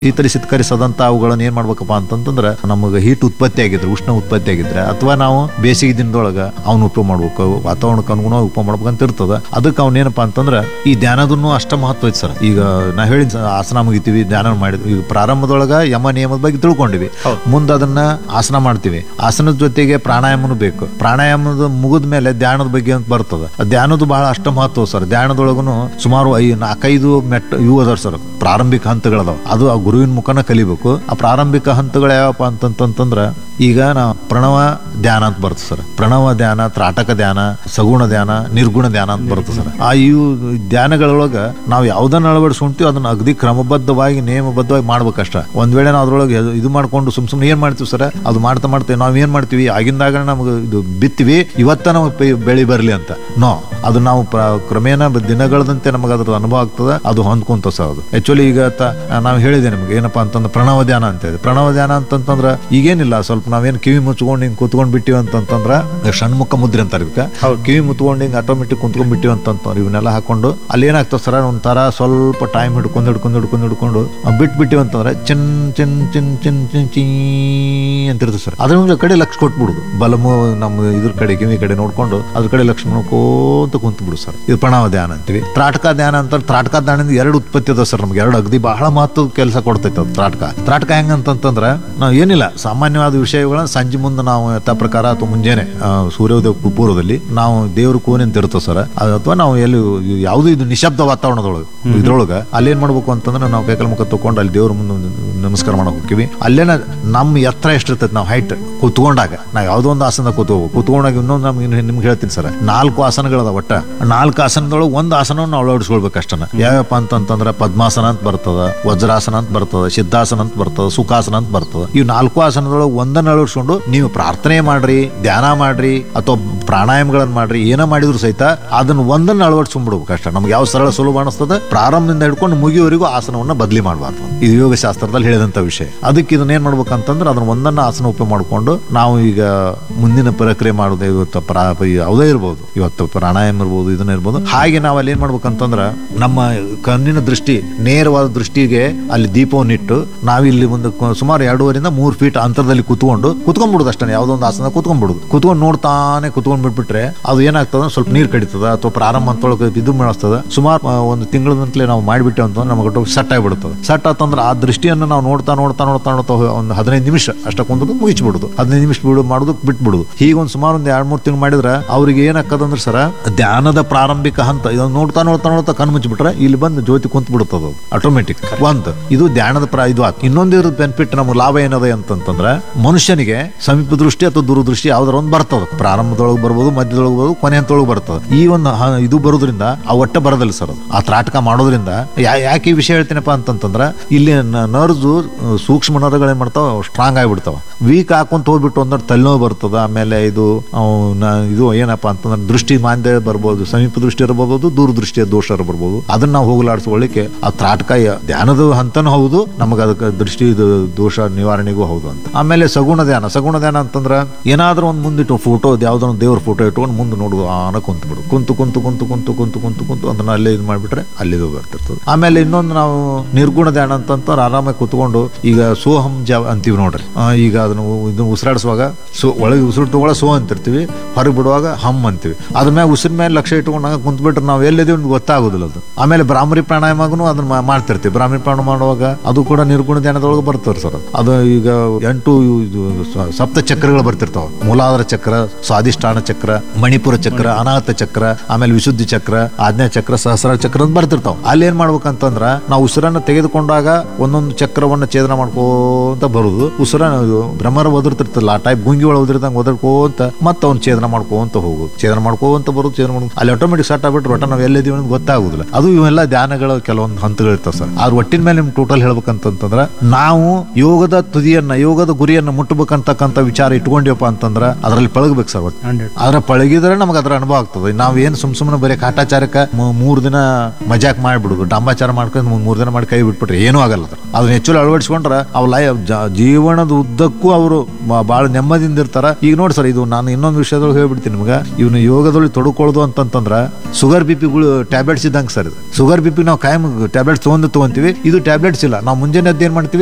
ಶೀತರಿಸಿತ್ಕರಿಸದಂತ ಅವುಗಳನ್ನ ಏನ್ ಮಾಡ್ಬೇಕಪ್ಪ ಅಂತಂತಂದ್ರೆ ನಮಗೆ ಹೀಟ್ ಉತ್ಪತ್ತಿ ಆಗಿದ್ರೆ ಉಷ್ಣ ಉತ್ಪತ್ತಿ ಆಗಿದ್ರೆ ಅಥವಾ ನಾವು ಬೇಸಿಗೆ ದಿನದೊಳಗ ಅವ್ನ ಉಪಯೋಗ ಮಾಡ್ಬೇಕು ವಾತಾವರಣಕ್ಕೆ ಅನುಗುಣವಾಗಿ ಉಪಯೋಗ ಮಾಡ್ಬೇಕಂತ ಇರ್ತದ ಅದಕ್ಕೆ ಅವ್ನೇನಪ್ಪ ಅಂತಂದ್ರೆ ಈ ಧ್ಯಾನದನ್ನು ಅಷ್ಟ ಮಹತ್ವ ಐತಿ ಸರ್ ಈಗ ನಾ ಹೇಳಿದ ಆಸನ ಮುಗಿತೀವಿ ಧ್ಯಾನ ಮಾಡಿದ್ವಿ ಈಗ ಪ್ರಾರಂಭದೊಳಗ ಯಮ ನಿಯಮದ ಬಗ್ಗೆ ತಿಳ್ಕೊಂಡಿವಿ ಮುಂದೆ ಅದನ್ನ ಆಸನ ಮಾಡ್ತೀವಿ ಆಸನದ ಜೊತೆಗೆ ಪ್ರಾಣಾಯಾಮನು ಬೇಕು ಪ್ರಾಣಾಯಾಮದ ಮುಗಿದ ಮೇಲೆ ಧ್ಯಾನದ ಬಗ್ಗೆ ಅಂತ ಬರ್ತದ ಆ ಧ್ಯಾನದ ಬಹಳ ಅಷ್ಟ ಮಹತ್ವ ಸರ್ ಧ್ಯಾನದೊಳಗುನು ಸುಮಾರು ಐ ನಾಲ್ಕೈದು ಮೆಟ್ ಇವು ಅದಾವ ಸರ್ ಪ್ರಾರಂಭಿಕ ಹಂತಗಳದಾವ ಅದು ಆ ಗುರುವಿನ ಮುಖನ ಕಲಿಬೇಕು ಆ ಪ್ರಾರಂಭಿಕ ಹಂತಗಳು ಯಾವಪ್ಪ ಅಂತಂತಂದ್ರ ಈಗ ನಾ ಪ್ರಣವ ಧ್ಯಾನ ಅಂತ ಬರ್ತದೆ ಸರ್ ಪ್ರಣವ ಧ್ಯಾನ ತ್ರಾಟಕ ಧ್ಯಾನ ಸಗುಣ ಧ್ಯಾನ ನಿರ್ಗುಣ ಧ್ಯಾನ ಅಂತ ಬರ್ತದೆ ಸರ್ ಆ ಇವು ಧ್ಯಾನಗಳೊಳಗ ನಾವು ಯಾವ್ದನ್ನ ಅಳವಡಿಸ್ಕೊಂತೀವಿ ಅದನ್ನ ಅಗದಿ ಕ್ರಮಬದ್ಧವಾಗಿ ನಿಯಮಬದ್ಧವಾಗಿ ಮಾಡ್ಬೇಕಷ್ಟ ಒಂದ್ ವೇಳೆ ನಾವು ಅದ್ರೊಳಗೆ ಅದು- ಇದು ಮಾಡ್ಕೊಂಡು ಸುಮ್ ಸುಮ್ನೆ ಏನ್ ಮಾಡ್ತೀವಿ ಸರ್ ಅದು ಮಾಡ್ತಾ ಮಾಡ್ತೇವೆ ನಾವ್ ಏನ್ ಮಾಡ್ತೀವಿ ಆಗಿಂದಾಗ ನಮ್ಗೆ ಇದು ಬಿತ್ತೀವಿ ಇವತ್ತ ನಮಗೆ ಪೆ- ಬೆಳಿ ಬರ್ಲಿ ಅಂತ ನೋ ಅದು ನಾವು ಪ್ರ- ಕ್ರಮೇಣ ಬ- ದಿನಗಳದಂತೆ ನಮಗೆ ಅದ್ರ ಅನುಭವ ಆಗ್ತದೆ ಅದು ಹೊಂದ್ಕೊಂತ ಸರ್ ಅದು ಆಕ್ಚುಲಿ ಈಗ ತ- ನಾವು ಹೇಳಿದೆ ನಿಮ್ಗೆ ಏನಪ್ಪಾ ಅಂತಂದ್ರೆ ಪ್ರಣವ ಧ್ಯಾನ ಅಂತ ಇದೆ ಪ್ರಣವ ಧ್ಯಾನ ಅಂತಂತಂದ್ರ ಈಗೇನಿಲ್ಲ ಸ್ವಲ್ಪ ನಾವೇನ್ ಕಿವಿ ಮುಚ್ಕೊಂಡು ಹಿಂಗ್ ಕುತ್ಕೊಂಡ್ ಬಿಟ್ಟಿವಿ ಅಂತಂತಂದ್ರ ಷಣ್ಮುಖ ಮುದ್ರೆ ಅಂತಾರೆ ಇದಕ್ಕೆ ಕಿವಿ ಮುತ್ಕೊಂಡು ಹಿಂಗ್ ಆಟೋಮೆಟಿಕ್ ಕುಂತ್ಕೊಂಡ್ ಬಿಟ್ಟಿವಿ ಅಂತಂತಂದ್ರೆ ಇವನ್ನೆಲ್ಲ ಹಾಕೊಂಡು ಅಲ್ಲಿ ಏನಾಗ್ತದೆ ಸರ್ ಒಂಥರ ಸ್ವಲ್ಪ ಟೈಮ್ ಹಿಡ್ಕೊಂಡು ಹಿಡ್ಕೊಂಡು ಹಿಡ್ಕೊಂಡು ಹಿಡ್ಕೊಂಡು ಬಿಟ್ಟು ಬಿಟ್ಟಿವಿ ಅಂತಂದ್ರೆ ಚಿನ್ ಚಿನ್ ಚಿನ್ ಚಿನ್ ಚಿನ್ ಚೀ ಅಂತ ಇರ್ತದೆ ಸರ್ ಅದ್ರ ಮೇಲೆ ಕಡೆ ಲಕ್ಷ ಕೊಟ್ಬಿಡುದು ಬಲಮು ನಮ್ಮ ಇದ್ರ ಕಡೆ ಕಿವಿ ಕಡೆ ನೋಡ್ಕೊಂಡು ಅದ್ರ ಕಡೆ ಲಕ್ಷ ನೋಡ್ಕೋತ ಕುಂತು ಬಿಡು ಸರ್ ಇದು ಪ್ರಣವ ಧ್ಯಾನ ಅಂತೀವಿ ತ್ರಾಟಕ ಧ್ಯಾನ ಅಂತ ತ್ರಾಟಕ ಧ್ಯಾನದಿಂದ ಎರಡು ಉತ್ಪತ್ತಿ ಅದ ಸರ್ ನಮ್ಗೆ ಎರಡು ಅಗದಿ ಬಹಳ ಮಹತ್ವದ ಕೆಲಸ ಕೊಡ್ತೈತೆ ಅದು ತ್ರಾಟಕ ತ್ರಾಟಕ ಹೆಂಗಂತಂತಂದ್ರೆ ನಾವು ಏನಿಲ್ಲ ಸಾಮಾನ್ಯವಾದ ವಿಷಯಗಳನ್ನ ಸಂಜೆ ಮುಂದೆ ನಾವು ಯಥಾ ಪ್ರಕಾರ ಅಥವಾ ಮುಂಜಾನೆ ಆ, ಸೂರ್ಯೋದಯ ಪೂ- ಪೂರ್ವದಲ್ಲಿ ನಾವು ದೇವ್ರ ಕೋಣೆ ಅಂತ ಇರ್ತದೆ ಸರ್ ಅದು ಅಥವಾ ನಾವು ಎಲ್ಲಿ ಯಾವುದು ಇದು ನಿಶಬ್ದ ವಾತಾವರಣದೊಳಗೆ ಇದ್ರೊಳಗೆ ಅಲ್ಲೇನ್ ಮಾಡ್ಬೇಕು ಅಂತಂದ್ರೆ ನಾವು ಕೈಕಾಲ ಮುಖ ತಕೊಂಡು ಅಲ್ಲಿ ದೇವ್ರ ಮುಂದೆ ಒಂದು ನಮಸ್ಕಾರ ಮಾಡಕ್ ಹೋಗ್ತೀವಿ ಅಲ್ಲೇನ ನಮ್ಮ ಎತ್ತರ ಎಷ್ಟಿರ್ತೈತೆ ನಾವು ಹೈಟ್ ಕೂತ್ಕೊಂಡಾಗ ನಾವು ಯಾವುದೋ ಒಂದು ಆಸನದಾಗ ಕೂತ್ಕೋಬೇಕು ಕೂತ್ಕೊಂಡಾಗ ಇನ್ನೊಂದು ನಮ್ಗೆ ಇನ್ನು ನಿಮ್ಗೆ ಹೇಳ್ತೀನಿ ಸರ್ ನಾಲ್ಕು ಆಸನಗಳದ ಒಟ್ಟ ನಾಲ್ಕು ಆಸನದೊಳಗೆ ಒಂದು ಆಸನವನ್ನು ನಾವು ಅಳವಡಿಸ್ಕೊಳ್ಬೇಕು ಅಷ್ಟನ್ನ ಯಾವ್ಯಾವ ಅಂತಂತಂದ್ರೆ ಪದ್ಮಾಸನ ಅಂತ ಬರ್ತದ ವಜ್ರಾಸನ ಅಂತ ಬರ್ತದ ಸಿದ್ಧಾಸನ ಅಂತ ಬರ್ತದ ಸುಖಾಸನ ಅಂತ ಬರ್ತದ ಇವು ನಾಲ್ಕು ಆಸನದೊಳಗೆ ಒಂದನ್ನ ಅಳವಡಿಸ್ಕೊಂಡು ನೀವು ಪ್ರಾರ್ಥನೆ ಮಾಡ್ರಿ ಧ್ಯಾನ ಮಾಡ್ರಿ ಅಥವಾ ಪ್ರಾಣಾಯಾಮಗಳನ್ನ ಮಾಡ್ರಿ ಏನ ಮಾಡಿದ್ರು ಸಹಿತ ಅದನ್ನ ಒಂದನ್ನ ಅಳವಡಿಸ್ಕೊಂಡ್ಬಿಡ್ಬೇಕು ಅಷ್ಟ ನಮ್ಗೆ ಯಾವ ಸರಳ ಸುಲಭ ಅನಿಸ್ತದ ಪ್ರಾರಂಭದಿಂದ ಹಿಡ್ಕೊಂಡು ಮುಗಿಯುವವರೆಗೂ ಆಸನವನ್ನ ಬದಲಿ ಮಾಡಬಾರ್ದು ಇದು ಯೋಗ ಶಾಸ್ತ್ರದಲ್ಲಿ ಹೇಳಿದಂತ ವಿಷಯ ಅದಕ್ಕೆ ಇದನ್ನ ಏನ್ ಮಾಡ್ಬೇಕಂತಂದ್ರೆ ಅದನ್ನ ಒಂದನ್ನ ಆಸನ ಉಪಯೋಗ ಮಾಡ್ಕೊಂಡು ನಾವು ಈಗ ಮುಂದಿನ ಪ್ರಕ್ರಿಯೆ ಮಾಡೋದು ಇವತ್ತು ಪ್ರಾ ಯಾವುದೇ ಇರ್ಬೋದು ಇವತ್ತು ಪ್ರಾಣಾಯಾಮ ಇರ್ಬೋದು ಇದನ್ನ ಇರ್ಬೋದು ಹಾಗೆ ನಾವು ಅಲ್ಲಿ ಏನ್ ಮಾಡ್ಬೇಕಂತಂದ್ರ ನಮ್ಮ ಕಣ್ಣಿನ ದೃಷ್ಟಿ ನೇರವಾದ ದೃಷ್ಟಿಗೆ ಅಲ್ಲಿ ದೀಪವನ್ನಿಟ್ಟು ನಾವಿಲ್ಲಿ ಒಂದು ಕ- ಸುಮಾರು ಎರಡೂವರಿಂದ ಮೂರು ಫೀಟ್ ಅಂತರದಲ್ಲಿ ಕುತ್ಕೊಂಡು ಕುತ್ಕೊಂಡ್ಬಿಡುದು ಅಷ್ಟೇ ಯಾವುದೋ ಒಂದು ಆಸನ ಕುತ್ಕೊಂಡ್ಬಿಡುದು ಕುತ್ಕೊಂಡು ನೋಡ್ತಾನೆ ಕುತ್ಕೊಂಡ್ ಬಿಟ್ಬಿಟ್ರೆ ಅದು ಏನಾಗ್ತದ ಸ್ವಲ್ಪ ನೀರು ಕಡಿತದ ಅಥವಾ ಪ್ರಾರಂಭ ಅಂತೊಳಗೆ ಇದು ಮಾಡಿಸ್ತದ ಸುಮಾರು ಆ, ಒಂದು ತಿಂಗಳದಂತಲೇ ನಾವು ಮಾಡಿಬಿಟ್ಟೆ ಅಂತಂದ್ರೆ ನಮಗೆ ಸಟ್ ಆಗಿಬಿಡುತ್ತದೆ ಸಟ್ ಆತಂದ್ರೆ ಆ ದೃಷ್ಟಿಯನ್ನು ನಾವು ನೋಡ್ತಾ ನೋಡ್ತಾ ನೋಡ್ತಾ ನೋಡ್ತಾ ಹೋಗಿ ಒಂದು ಹದಿನೈದು ನಿಮಿಷ ಅಷ್ಟ ಕುಂದ್ರು ಮುಗಿಸ್ಬಿಡುದು ಹದಿನೈದು ನಿಮಿಷ ಬಿಡು ಮಾಡುದು ಬಿಟ್ಬಿಡುದು ಹೀಗೆ ಒಂದು ಸುಮಾರು ಒಂದು ಎರಡ್ ಮೂರು ತಿಂಗಳು ಮಾಡಿದ್ರೆ ಅವ್ರಿಗೆ ಏನಾಗ್ತದಂದ್ರೆ ಸರ ಧ್ಯಾನದ ಪ್ರಾರಂಭಿಕ ಹಂತ ಇದನ್ನ ನೋಡ್ತಾ ನೋಡ್ತಾ ನೋಡ್ತಾ ಕಣ್ಣು ಮುಚ್ಚಿಬಿಟ್ರೆ ಇಲ್ಲಿ ಬಂದು ಜ್ಯೋತಿ ಕುಂತ್ ಬಿಡುತ್ತದೆ ಅದು ಆಟೋಮೆಟಿಕ್ ಒಂದು ಇದು ಧ್ಯಾನದ ಪ್ರ ಇದು ಆತು ಇನ್ನೊಂದು ಇರೋದು ಬೆನಿಫಿಟ್ ನಮ್ಗೆ ಲಾಭ ಏನದ ಅಂತಂತಂದ್ರೆ ಮನುಷ್ಯನಿಗೆ ಸಮೀಪ ದೃಷ್ಟಿ ಅಥವಾ ದೂರದೃಷ್ಟಿ ಯಾವ್ದಾರ ಒಂದು ಬರ್ತದ ಪ್ರಾರಂಭದೊಳಗೆ ಬರ್ಬೋದು ಮಧ್ಯದೊಳಗೆ ಬರ್ಬೋದು ಕೊನೆ ಹಂತದೊಳಗೆ ಬರ್ತದೆ ಈ ಒಂದು ಹ- ಇದು ಬರೋದ್ರಿಂದ ಆ ಒಟ್ಟ ಬರೋದಿಲ್ಲ ಸರ್ ಅದು ಆ ತ್ರಾಟಕ ಮಾಡೋದ್ರಿಂದ ಯಾ- ಯಾಕೆ ಈ ವಿಷಯ ಹೇಳ್ತೀನಪ್ಪ ಅಂತಂತಂದ್ರೆ ಇಲ್ಲಿ ನರ್ಸು ಸೂಕ್ಷ್ಮ ನರಗಳು ಏನ್ ಮಾಡ್ತಾವ ಸ್ಟ್ರಾಂಗ್ ಆಗಿಬಿಡ್ತಾವ ವೀಕ್ ಹಾಕೊಂತ ಹೋಗ್ಬಿಟ್ಟು ಅಂದ್ರೆ ತಲೆನೋವು ಬರ್ತದ ಆಮೇಲೆ ಇದು ಅವು ನ- ಇದು ಏನಪ್ಪಾ ಅಂತಂದ್ರೆ ದೃಷ್ಟಿ ಮಾಂದ್ಯ ಬರ್ಬೋದು ಸಮೀಪ ದೃಷ್ಟಿ ಇರಬಹುದು ದೂರದೃಷ್ಟಿಯ ದೋಷ ಬರ್ಬೋದು ಅದನ್ನ ನಾವು ಹೋಗಲಾಡಿಸ್ಕೊಳ್ಳಿಕ್ಕೆ ಆ ತ್ರಾಟಕ ಯ- ಧ್ಯಾನದ ಹಂತನೂ ಹೌದು ನಮಗೆ ಅದಕ್ಕೆ ದೃಷ್ಟಿ ಇದು ದೋಷ ನಿವಾರಣೆಗೂ ಹೌದು ಅಂತ ಆಮೇಲೆ ಸಗುಣ ಧ್ಯಾನ ಸಗುಣ ಧ್ಯಾನ ಅಂತಂದ್ರೆ ಏನಾದ್ರೂ ಒಂದು ಮುಂದಿಟ್ಟು ಫೋಟೋ ಯಾವ್ದೋ ಒಂದು ದೇವ್ರ ಫೋಟೋ ಇಟ್ಕೊಂಡು ಮುಂದೆ ನೋಡುವ ಆನ ಕುಂತು ಬಿಡು ಕುಂತು ಕುಂತು ಕುಂತು ಕುಂತು ಕುಂತು ಕುಂತು ಕುಂತು ಅದನ್ನ ಅಲ್ಲೇ ಇದು ಮಾಡಿಬಿಟ್ರೆ ಅಲ್ಲಿದು ಬರ್ತಿರ್ತದೆ ಆಮೇಲೆ ಇನ್ನೊಂದು ನಾವು ನಿರ್ಗುಣ ಧ್ಯಾನ ಅಂತಂದ್ರೆ ಆರಾಮಾಗಿ ಕುತ್ಕೊಂಡು ಈಗ ಸೋಹಂ ಜಾವ ಅಂತೀವಿ ನೋಡ್ರಿ ಆ, ಈಗ ಅದನ್ನು ಇದು ಉಸಿರಾಡಿಸುವಾಗ ಸೋ ಒಳಗೆ ಉಸಿರು ತಗೊಳ ಸೋ ಅಂತಿರ್ತೀವಿ ಹೊರಗೆ ಬಿಡುವಾಗ ಹಮ್ ಅಂತೀವಿ ಅದ್ರ ಮೇಲೆ ಉಸಿರ ಮೇಲೆ ಲಕ್ಷ್ಯ ಇಟ್ಕೊಂಡು ಹಂಗೆ ಕುಂತ್ಬಿಟ್ರೆ ನಾವು ಎಲ್ಲಿದ್ದೀವಿ ಅಂತ ಗೊತ್ತಾಗೋದಿಲ್ಲ ಅದು ಆಮೇಲೆ ಬ್ರಾಹ್ಮರಿ ಪ್ರಾಣಾಯಾಮಗೂ ಅದನ್ನ ಮಾ- ಮಾಡ್ತಿರ್ತೀವಿ ಬ್ರಾಹ್ಮರಿ ಪ್ರಾಣಾಯಾಮ ಮಾಡುವಾಗ ಅದು ಕೂಡ ನಿರ್ಗುಣ ಧ್ಯಾನದೊಳಗೆ ಬರ್ತಾರೆ ಸರ್ ಅದು. ಅದು ಈಗ ಎಂಟು ಇದು ಸ- ಸಪ್ತ ಚಕ್ರಗಳು ಬರ್ತಿರ್ತಾವ ಮೂಲಾಧಾರ ಚಕ್ರ ಸ್ವಾದಿಷ್ಠಾನ ಚಕ್ರ ಮಣಿಪುರ ಚಕ್ರ ಅನಾಹತ ಚಕ್ರ ಆಮೇಲೆ ವಿಶುದ್ಧಿ ಚಕ್ರ ಆಜ್ಞಾ ಚಕ್ರ ಸಹಸ್ರ ಚಕ್ರ ಅಂತ ಬರ್ತಿರ್ತಾವ ಅಲ್ಲಿ ಏನ್ ಮಾಡ್ಬೇಕಂತಂದ್ರ ನಾವು ಉಸಿರನ್ನ ತೆಗೆದುಕೊಂಡಾಗ ಒಂದೊಂದು ಚಕ್ರವನ್ನ ಛೇದನ ಮಾಡ್ಕೋಂತ ಬರುದು ಉಸಿರ ಇದು ಭ್ರಮರ ಒದರ್ತಿರ್ತಲ್ಲ ಆ ಟೈಪ್ ಗುಂಗಿ ಒಳಗೆ ಒದರ್ದಂಗೆ ಒದರ್ಕೋಂತ ಮತ್ತೆ ಅವ್ನು ಛೇದನ ಮಾಡ್ಕೋಂತ ಹೋಗುದು ಛೇದನ ಮಾಡ್ಕೋಂತ ಬರುದು ಛೇದನ ಮಾಡೋದು ಅಲ್ಲಿ ಆಟೋಮೆಟಿಕ್ ಸಟ್ ಆಗ್ಬಿಟ್ರೆ ಒಟ್ಟ ನಾವು ಎಲ್ಲಿದ್ದೀವಿ ಅಂತ ಗೊತ್ತಾಗುದಿಲ್ಲ ಅದು ಇವೆಲ್ಲ ಧ್ಯಾನಗಳ ಕೆಲವೊಂದು ಹಂತಗಳು ಇರ್ತಾವ ಸರ್ ಅದ್ರ ಒಟ್ಟಿನ ಮೇಲೆ ನಿಮ್ಗೆ ಟೋಟಲ್ ಹೇಳ್ಬೇಕಂತಂದ್ರ ನಾವು ಯೋಗದ ತುದಿಯನ್ನ ಯೋಗದ ಗುರಿಯನ್ನ ಮುಟ್ಟಬೇಕಂತಕ್ಕಂಥ ವಿಚಾರ ಇಟ್ಕೊಂಡಿವಪ್ಪ ಅಂತಂದ್ರ ಅದರಲ್ಲಿ ಪಳಗ್ಬೇಕು ಸರ್ ಒಟ್ಟು ಹಂಡ್ರೆಡ್ ಅದ್ರ ಪಳಗಿದ್ರೆ ನಮ್ಗೆ ಅದ್ರ ಅನುಭವ ಆಗ್ತದೆ ನಾವ್ ಏನ್ ಸುಮ್ ಸುಮ್ಮನೆ ಬರೀ ಕಾಟಾಚಾರಕ್ಕ ಮೂ- ಮೂರ್ ದಿನ ಮಜಾಕ್ ಮಾಡ್ಬಿಡುದು ಡಂಬಾಚಾರ ಮಾಡ್ಕೊಂಡು ಮೂ- ಮೂರ್ ದಿನ ಮಾಡಿ ಕೈ ಬಿಟ್ಬಿಟ್ರೆ ಏನೂ ಆಗಲ್ಲ ಅದ್ರ ಅದನ್ನ ಹೆಚ್ಚು ಅಳವಡಿಸ್ಕೊಂಡ್ರ ಅವ್ ಲೈ ಜ- ಜೀವನದ ಉದ್ದಕ್ಕೂ ಅವರು ಬಹಳ ನೆಮ್ಮದಿಯಿಂದ ಇರ್ತಾರ ಈಗ ನೋಡಿ ಸರ್ ಇದು ನಾನು ಇನ್ನೊಂದು ವಿಷಯದೊಳಗೆ ಹೇಳ್ಬಿಡ್ತೀನಿ ನಿಮ್ಗೆ ಇವನು ಯೋಗದೊಳಗೆ ತೊಡ್ಕೊಳ್ಳೋದು ಅಂತಂತಂದ್ರ ಶುಗರ್ ಬಿ ಪಿಗಳು ಟ್ಯಾಬ್ಲೆಟ್ಸ್ ಇದ್ದಂಗೆ ಸರ್ ಇದು ಶುಗರ್ ಬಿ ಪಿ ನಾವು ಕಾಯಂ ಟ್ಯಾಬ್ಲೆಟ್ಸ್ ತೊಗೊಂಡು ತೊಗೊಂತೀವಿ ಇದು ಟ್ಯಾಬ್ಲೆಟ್ಸ್ ಇಲ್ಲ ನಾವು ಮುಂಜಾನೆ ಎದ್ದು ಏನ್ ಮಾಡ್ತೀವಿ